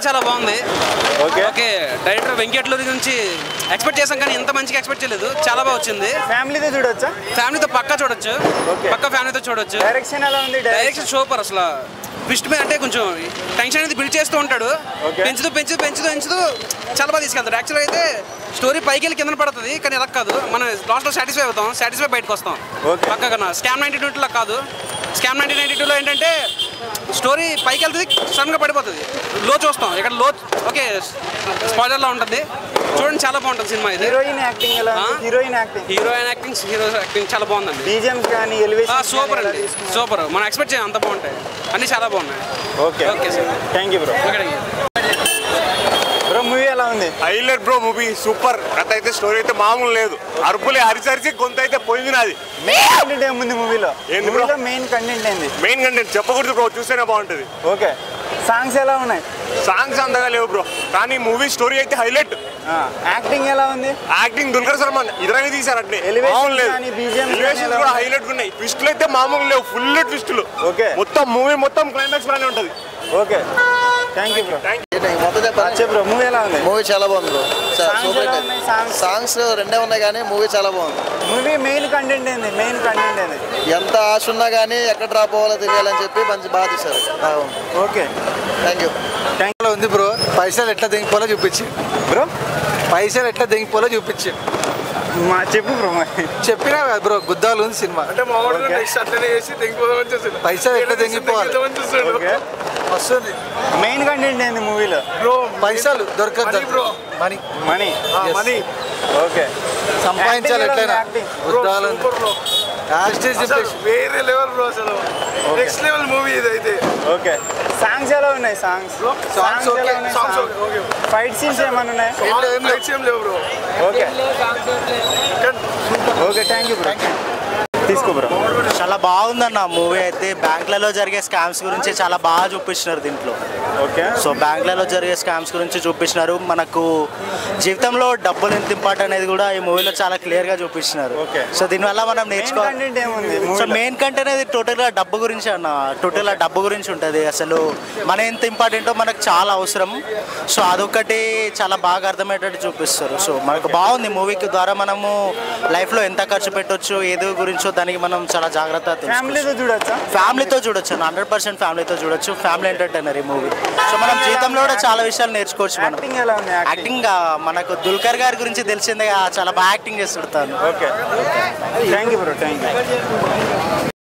చాలా బాగుంది okay okay director వెంకటలూరి గురించి ఎక్స్పెక్ట్ చేసాం కానీ ఇంత మంచిగా ఎక్స్పెక్ట్ చేయలేదు చాలా బాగా వచ్చింది ఫ్యామిలీతో చూడొచ్చా ఫ్యామిలీతో పక్కా చూడొచ్చు Okay. పక్కా ఫ్యామిలీతో చూడొచ్చు డైరెక్షన్ ఎలా ఉంది డైరెక్షన్ డైరెక్షన్ సూపర్ అసలు ట్విస్ట్ మీద అంటే కొంచెం టెన్షన్ అనేది బిల్డ్ చేస్తూ ఉంటాడు Okay. పెంచుతూ పెంచుతూ పెంచుతూ పెంచుతూ చాలా బాగా తీసుకెళ్తాడు యాక్చువల్గా అయితే స్టోరీ పైకి వెళ్ళి కింద పడుతుంది కానీ ఎలా కాదు మనం లాస్ట్లో సాటిస్ఫై అవుతాం సాటిస్ఫై బయటకు వస్తాం Okay. పక్కగా స్కామ్ నైన్టీ టూలో కాదు స్కామ్ నైన్టీ నైన్టీ టూలో ఏంటంటే స్టోరీ పైకి వెళ్తుంది సడన్గా పడిపోతుంది లో చూస్తాం ఇక్కడ లో ఓకే స్పాయిలర్లో ఉంటుంది చూడండి చాలా బాగుంటుంది సినిమా ఇది హీరోయిన్ యాక్టింగ్ ఎలా ఉంది ఆ? Heroine acting heroine acting hero acting చాలా బాగుందండి బీజిఎమ్స్ కానీ ఎలివేషన్ సూపర్ అండి సూపర్ మనం ఎక్స్పెక్ట్ చేయం అంత బాగుంటాయి అన్నీ చాలా బాగున్నాయి okay okay sir thank you bro okay bro movie ఎలా ఉంది హైలైట్ బ్రో మూవీ సూపర్ కథ అయితే స్టోరీ అయితే మామూలు లేదు అరుపులే అరిసరిసి గొంత అయితే పోయింది మెయిన్ కంటెంట్ ఏముంది మూవీలో ఏంది bro? మూవీలో మెయిన్ కంటెంట్ ఏంది మెయిన్ కంటెంట్ చెప్పకూడదు బ్రో చూస్తేనే బాగుంటుంది ఓకే సాంగ్స్ ఎలా ఉన్నాయి సాంగ్స్ అంతగా లేవు బ్రో కానీ మూవీ స్టోరీ అయితే హైలైట్ యాక్టింగ్ ఎలా ఉంది యాక్టింగ్ దుల్కర్ సల్మాన్ ఇద్దరైనా తీసారు అట్లే Elevations మామూలు లేదు కానీ, BGMs కానీ ఎలివేషన్స్ ఎలా కూడా ఉన్నాయి? హైలైట్ ఉన్నాయి ట్విస్టులు అయితే మామూలు లేవు ఫుల్ ట్విస్టులు Okay. మొత్తం మూవీ మొత్తం క్లైమాక్స్ లానే ఉంటుంది ఓకే థ్యాంక్ యూ బ్రో మొత్తం చెప్పాలి చెప్పు బ్రో మూవీ ఎలా ఉంది మూవీ చాలా బాగుంది బ్రో Songs సూపర్ ఎలా ఉన్నాయి? Songs? సాంగ్స్ రెండే ఉన్నాయి కానీ మూవీ చాలా బాగుంది మూవీ మెయిన్ కంటెంట్ ఏంది మెయిన్ కంటెంట్ ఏంది ఎంత ఆశ ఉన్నా కానీ ఎక్కడ డ్రాప్ అవ్వాలో తెలియాలని చెప్పి మంచి బాగా తీశారు బాగుంది ఓకే థ్యాంక్ యూ థ్యాంక్ ఉంది బ్రో పైసలు ఎట్లా దిగిపోలో చూపించి బ్రో పైసలు ఎట్లా దిగిపోలో చూపించి మా చెప్పు బ్రో మరి చెప్పినా కదా బ్రో గుద్దాలు ఉంది సినిమా అంటే మా వాడు Okay. నెక్స్ట్ అట్లనే చేసి తెగిపోదామని చూసాడు పైసలు ఎట్లా తెగిపోవాలి? తెగిపోదామని చూస్తాడు ఓకే వస్తుంది మెయిన్ కంటెంట్ ఏంది మూవీలో బ్రో పైసలు దొరకదు Money bro. Money money Yes. Money okay సంపాదించాలి Acting ఎలా ఉంది? ఎట్లయినా Acting? బ్రో గుద్దాలు ఉంది. సూపర్ బ్రో యాస్టేజ్ అసలు చెప్పేసి వేరే లెవెల్ బ్రో అసలు నెక్స్ట్ లెవెల్ మూవీ ఇది అయితే ఓకే సాంగ్స్ ఎలా ఉన్నాయి songs Songs okay. Songs okay fight scenes ఏమైనా ఉన్నాయి ఫైట్స్ ఏం లేవు bro okay okay thank you bro తీసుకో బ్రో చాలా బాగుందన్న మూవీ అయితే బ్యాంకులలో జరిగే స్కామ్స్ గురించి చాలా బాగా చూపించినారు దీంట్లో ఓకే సో బ్యాంకులలో జరిగే స్కామ్స్ గురించి చూపించినారు మనకు జీవితంలో డబ్బులు ఎంత ఇంపార్టెంట్ అనేది కూడా ఈ మూవీలో చాలా క్లియర్గా చూపించినారు Okay. సో దీనివల్ల మనం మెయిన్ నేర్చుకోవాలి కంటెంట్ ఏముంది సో మూవీలో మెయిన్ కంటే అనేది టోటల్గా డబ్బు గురించి అన్న టోటల్గా డబ్బు గురించి ఉంటుంది అసలు మన ఎంత ఇంపార్టెంటో మనకు చాలా అవసరం సో అదొకటి చాలా బాగా అర్థమయ్యేటట్టు చూపిస్తారు సో మనకు బాగుంది మూవీకి ద్వారా మనము లైఫ్లో ఎంత ఖర్చు పెట్టొచ్చు ఏదో గురించో దానికి మనం చాలా జాగ్రత్త ఫ్యామిలీతో చూడొచ్చా ఫ్యామిలీతో చూడొచ్చు హండ్రెడ్ పర్సెంట్ ఫ్యామిలీతో చూడొచ్చు ఫ్యామిలీ ఎంటర్టైనర్ ఈ మూవీ సో మనం జీవితంలో కూడా చాలా విషయాలు నేర్చుకోవచ్చు మనం యాక్టింగ్ ఎలా ఉంది యాక్టింగ్ యాక్టింగ్ మనకు దుల్కర్ గారి గురించి తెలిసిందే చాలా బాగా యాక్టింగ్ చేస్తుంటాను okay thank you bro thank you